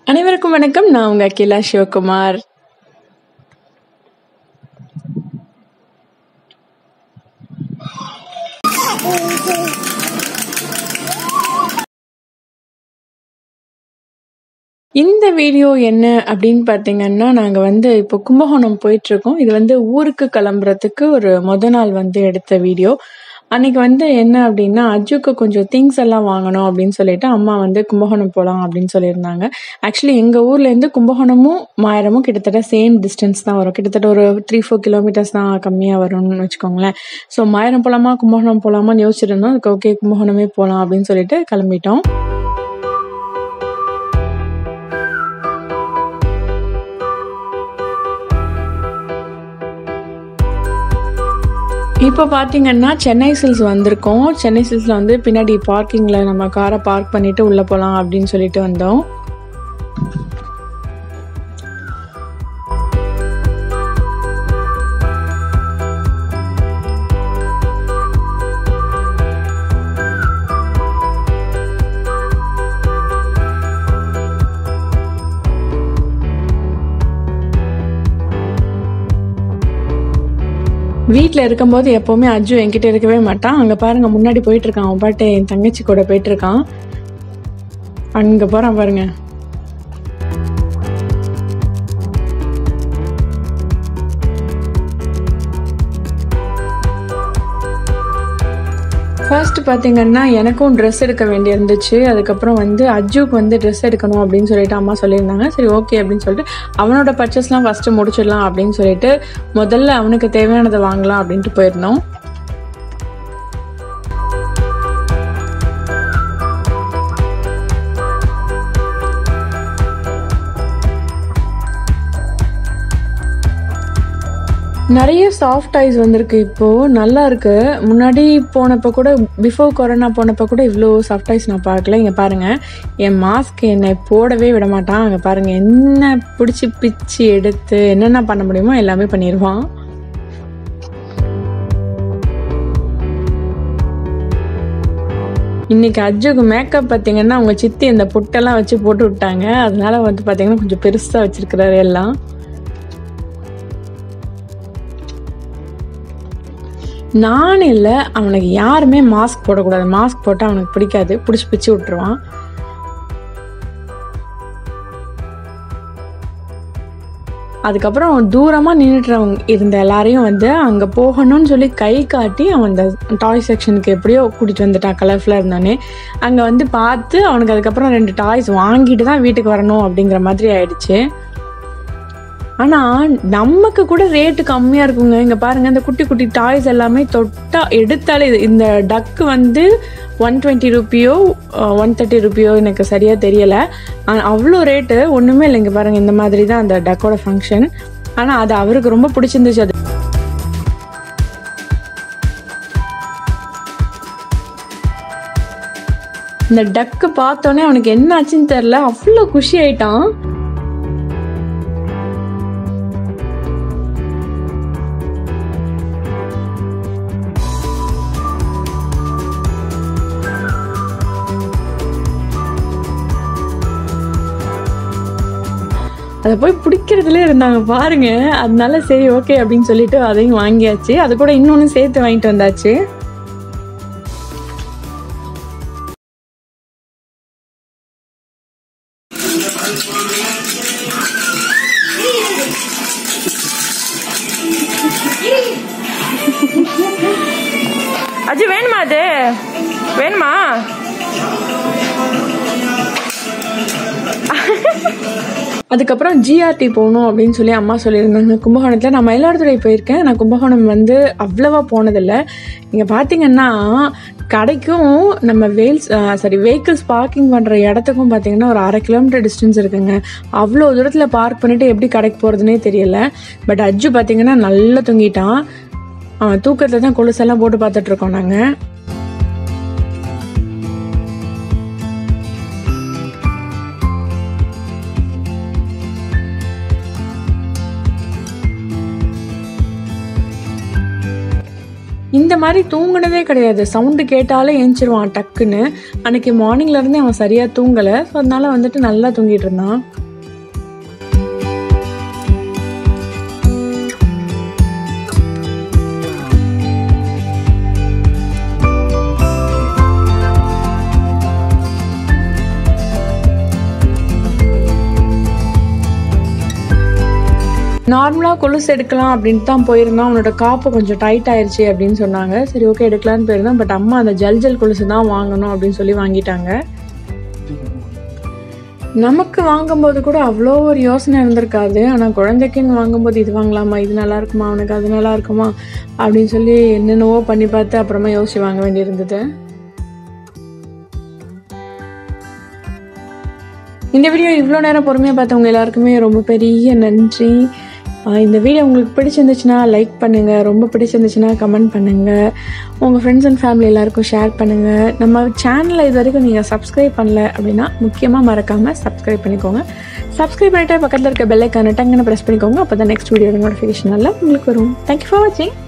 அனைவருக்கும் வணக்கம் நான் உங்க அகிலா சிவகுமார் இந்த வீடியோ என்ன அப்படின்னு பார்த்தீங்கன்னா நாங்கள் வந்து இப்போ கும்பகோணம் போயிட்டு இருக்கோம் இது வந்து ஊருக்கு கிளம்புறதுக்கு ஒரு முத நாள் வந்து எடுத்த வீடியோ அன்னைக்கு வந்து என்ன அப்படின்னா அஜுக்கு கொஞ்சம் திங்ஸ் எல்லாம் வாங்கணும் அப்படின்னு சொல்லிட்டு அம்மா வந்து கும்பகோணம் போகலாம் அப்படின்னு சொல்லியிருந்தாங்க ஆக்சுவலி எங்கள் ஊர்லேருந்து கும்பகோணமும் மாயரமும் கிட்டத்தட்ட சேம் டிஸ்டன்ஸ் தான் வரும் கிட்டத்தட்ட ஒரு த்ரீ ஃபோர் கிலோமீட்டர்ஸ் தான் கம்மியாக வரும்னு வச்சுக்கோங்களேன் ஸோ மாயரம் போகலாமா கும்பகோணம் போகலாமான்னு யோசிச்சிருந்தோம் அதுக்கு ஓகே கும்பகோணமே போகலாம் அப்படின்னு சொல்லிட்டு கிளம்பிட்டோம் இப்போ பார்த்தீங்கன்னா சென்னை சில்ஸ் வந்திருக்கோம் சென்னை சில்ஸில் வந்து பின்னாடி பார்க்கிங்கில் நம்ம காரை பார்க் பண்ணிட்டு உள்ளே போகலாம் அப்படின்னு சொல்லிட்டு வந்தோம் வீட்டில் இருக்கும்போது எப்போவுமே அஜு என்கிட்ட இருக்கவே மாட்டான் அங்கே பாருங்க முன்னாடி போயிட்டு இருக்கான் அவன் பாட்டு என் தங்கச்சி கூட போயிட்டு இருக்கான் அங்கே போகிறான் பாருங்க ஃபர்ஸ்ட் பார்த்தீங்கன்னா எனக்கும் ட்ரெஸ் எடுக்க வேண்டி இருந்துச்சு அதுக்கப்புறம் வந்து அஜுக்கு வந்து ட்ரெஸ் எடுக்கணும் அப்படின்னு சொல்லிட்டு அம்மா சொல்லியிருந்தாங்க சரி ஓகே அப்படின்னு சொல்லிட்டு அவனோட பர்ச்சேஸ்லாம் ஃபஸ்ட்டு முடிச்சிடலாம் அப்படின்னு சொல்லிட்டு முதல்ல அவனுக்கு தேவையானதை வாங்கலாம் அப்படின்ட்டு போயிருந்தோம் நிறைய சாஃப்ட் ஐஸ் வந்திருக்கு இப்போ நல்லா இருக்கு முன்னாடி போனப்போ கூட பிஃபோர் கொரோனா போனப்போ கூட இவ்வளோ சாஃப்ட் ஐஸ் நான் பார்க்கல இங்கே பாருங்க என் மாஸ்க் என்னை போடவே விட மாட்டான் அங்கே பாருங்க என்ன பிடிச்சி பிச்சு எடுத்து என்னென்ன பண்ண முடியுமோ எல்லாமே பண்ணிடுவான் இன்னைக்கு அஜுக்கு மேக்கப் பார்த்தீங்கன்னா அவங்க சித்தி இந்த புட்டெல்லாம் வச்சு போட்டு விட்டாங்க அதனால வந்து பார்த்தீங்கன்னா கொஞ்சம் பெருசாக வச்சிருக்கிறாரு எல்லாம் நான் இல்லை அவனுக்கு யாருமே மாஸ்க் போடக்கூடாது மாஸ்க் போட்டால் அவனுக்கு பிடிக்காது பிடிச்சி பிச்சு விட்டுருவான் அதுக்கப்புறம் தூரமாக நின்றுட்டுறவங்க இருந்த எல்லாரையும் வந்து அங்கே போகணும்னு சொல்லி கை காட்டி அவன் அந்த டாய் செக்ஷனுக்கு எப்படியோ கூட்டிகிட்டு வந்துட்டான் கலர்ஃபுல்லாக இருந்தானே அங்கே வந்து பார்த்து அவனுக்கு அதுக்கப்புறம் ரெண்டு டாய்ஸ் வாங்கிட்டு தான் வீட்டுக்கு வரணும் அப்படிங்கிற மாதிரி ஆயிடுச்சு ஆனால் நமக்கு கூட ரேட்டு கம்மியாக இருக்குங்க இங்கே பாருங்கள் இந்த குட்டி குட்டி டாய்ஸ் எல்லாமே தொட்டா எடுத்தாலே இது- இந்த டக்கு வந்து ஒன் டுவெண்ட்டி ருப்பியோ ஒன் தேர்ட்டி ருப்பியோ எனக்கு சரியாக தெரியலை அவ்வளோ ரேட்டு ஒன்றுமே இல்லை இங்கே பாருங்கள் இந்த மாதிரி தான் அந்த டக்கோட ஃபங்க்ஷன் ஆனால் அது அவருக்கு ரொம்ப பிடிச்சிருந்துச்சு அது இந்த டக்கு பார்த்தோன்னே அவனுக்கு என்ன ஆச்சுன்னு தெரில அவ்வளோ குஷி ஆயிட்டான் அதை போய் பிடிக்கிறதுலே இருந்தாங்க பாருங்க அதனால சரி ஓகே அப்படின்னு சொல்லிட்டு அதையும் வாங்கியாச்சு அது கூட இன்னொன்று சேர்த்து வாங்கிட்டு வந்தாச்சு அஜி வேணுமா அது வேணுமா அதுக்கப்புறம் ஜிஆர்டி போகணும் அப்படின்னு சொல்லி அம்மா சொல்லியிருந்தாங்க கும்பகோணத்தில் நான் மயிலாடுதுறை போயிருக்கேன் நான் கும்பகோணம் வந்து அவ்வளவா போனதில்லை இங்கே பார்த்தீங்கன்னா கடைக்கும் நம்ம வெயில்ஸ் சாரி வெஹிக்கிள்ஸ் பார்க்கிங் பண்ணுற இடத்துக்கும் பார்த்தீங்கன்னா ஒரு அரை கிலோமீட்டர் டிஸ்டன்ஸ் இருக்குங்க அவ்வளோ தூரத்தில் பார்க் பண்ணிட்டு எப்படி கடைக்கு போகிறதுனே தெரியல பட் அஜ்ஜு பார்த்தீங்கன்னா நல்லா தூங்கிட்டான் அவன் தூக்கத்தில் தான் கொலுசெல்லாம் போட்டு பார்த்துட்டு இருக்கோம் நாங்கள் இந்த மாதிரி தூங்குனதே கிடையாது சவுண்டு கேட்டாலே ஏஞ்சிருவான் டக்குன்னு அன்னைக்கு மார்னிங்ல இருந்தே அவன் சரியா தூங்கலை ஸோ அதனால வந்துட்டு நல்லா தூங்கிட்டு இருந்தான் நார்மலாக கொலுசு எடுக்கலாம் அப்படின்ட்டு தான் போயிருந்தான் அவனோட காப்பு கொஞ்சம் டைட் ஆயிருச்சு அப்படின்னு சொன்னாங்க சரி ஓகே எடுக்கலான்னு போயிருந்தோம் பட் அம்மா அந்த ஜல் ஜல் கொலுசு தான் வாங்கணும் அப்படின்னு சொல்லி வாங்கிட்டாங்க நமக்கு வாங்கும்போது கூட அவ்வளோ ஒரு யோசனை இருந்திருக்காது ஆனால் குழந்தைக்குன்னு வாங்கும்போது இது வாங்கலாமா இது நல்லா இருக்குமா அவனுக்கு அது நல்லா இருக்குமா அப்படின்னு சொல்லி என்னென்னவோ பண்ணி பார்த்து அப்புறமா யோசிச்சு வாங்க வேண்டியிருந்தது இந்த வீடியோ இவ்வளோ நேரம் பொறுமையாக பார்த்தவங்க எல்லாருக்குமே ரொம்ப பெரிய நன்றி ஆஹ் இந்த வீடியோ உங்களுக்கு பிடிச்சிருந்துச்சுன்னா லைக் பண்ணுங்கள் ரொம்ப பிடிச்சிருந்துச்சுன்னா கமெண்ட் பண்ணுங்கள் உங்கள் ஃப்ரெண்ட்ஸ் அண்ட் ஃபேமிலி எல்லாருக்கும் ஷேர் பண்ணுங்கள் நம்ம சேனலை இது வரைக்கும் நீங்கள் சப்ஸ்கிரைப் பண்ணல அப்படின்னா முக்கியமாக மறக்காமல் சப்ஸ்கிரைப் பண்ணிக்கோங்க சப்ஸ்கிரைப் பண்ணிட்டு பக்கத்தில் இருக்க பெல்லைக்கான டங்குன்னு ப்ரெஸ் பண்ணிக்கோங்க அப்போ தான் நெக்ஸ்ட் வீடியோட நோட்டிஃபிகேஷன் எல்லாம் உங்களுக்கு வரும் தேங்க்யூ ஃபார் வாட்சிங்